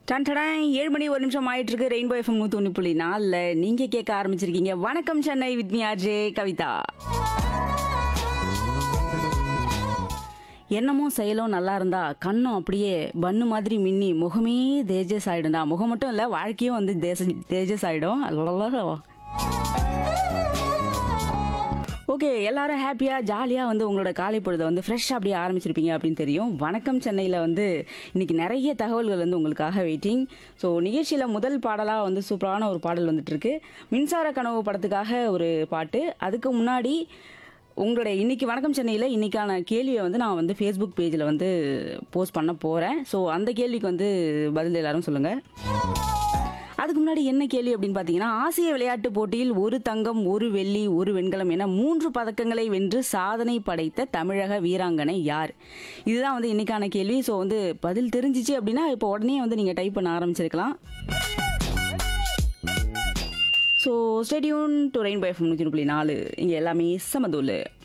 ton டடாய், ஏழு மணி ஒரு நிமிஷம் ஆயிட்டு இருக்கு ரெயின்போ எஃப்எம் நூத்தி ஒன்று புள்ளி நாலில் நீங்க கேட்க ஆரம்பிச்சிருக்கீங்க வணக்கம் Chennai with me RJ Kavitha என்னமோ செயலும் நல்லா இருந்தா கண்ணும் அப்படியே பன்னு மாதிரி மின்னி முகமே தேஜஸ் ஆயிடும்டா முகம் மட்டும் இல்லை வாழ்க்கையும் வந்து தேச தேஜஸ் ஆயிடும் அல்லா ஓகே எல்லாரும் ஹாப்பியாக ஜாலியாக வந்து உங்களோட காலை பொழுதை வந்து ஃப்ரெஷ்ஷாக அப்படியே ஆரம்பிச்சிருப்பீங்க அப்படின்னு தெரியும் வணக்கம் சென்னையில் வந்து இன்னைக்கு நிறைய தகவல்கள் வந்து உங்களுக்காக வெயிட்டிங் ஸோ நிகழ்ச்சியில் முதல் பாடலாக வந்து சூப்பரான ஒரு பாடல் வந்துட்டு இருக்கு மின்சார கனவு படத்துக்காக ஒரு பாட்டு அதுக்கு முன்னாடி உங்களுடைய இன்னைக்கு வணக்கம் சென்னையில் இன்னைக்கான கேள்வியை வந்து நான் வந்து ஃபேஸ்புக் பேஜில் வந்து போஸ்ட் பண்ண போகிறேன் ஸோ அந்த கேள்விக்கு வந்து பதில் எல்லாரும் சொல்லுங்கள் அதுக்கு முன்னாடி என்ன கேள்வி அப்படின்னு பார்த்தீங்கன்னா ஆசிய விளையாட்டு போட்டியில் ஒரு தங்கம் ஒரு வெள்ளி ஒரு வெண்கலம் என மூன்று பதக்கங்களை வென்று சாதனை படைத்த தமிழக வீராங்கனை யார் இதுதான் வந்து இன்னைக்கான கேள்வி ஸோ வந்து பதில் தெரிஞ்சிச்சு அப்படின்னா இப்போ உடனே வந்து நீங்கள் டைப் பண்ண ஆரம்பிச்சிருக்கலாம் so stay tuned to Rainbow FM நூற்றி புள்ளி நாலு இங்கே எல்லாமே சமதூள்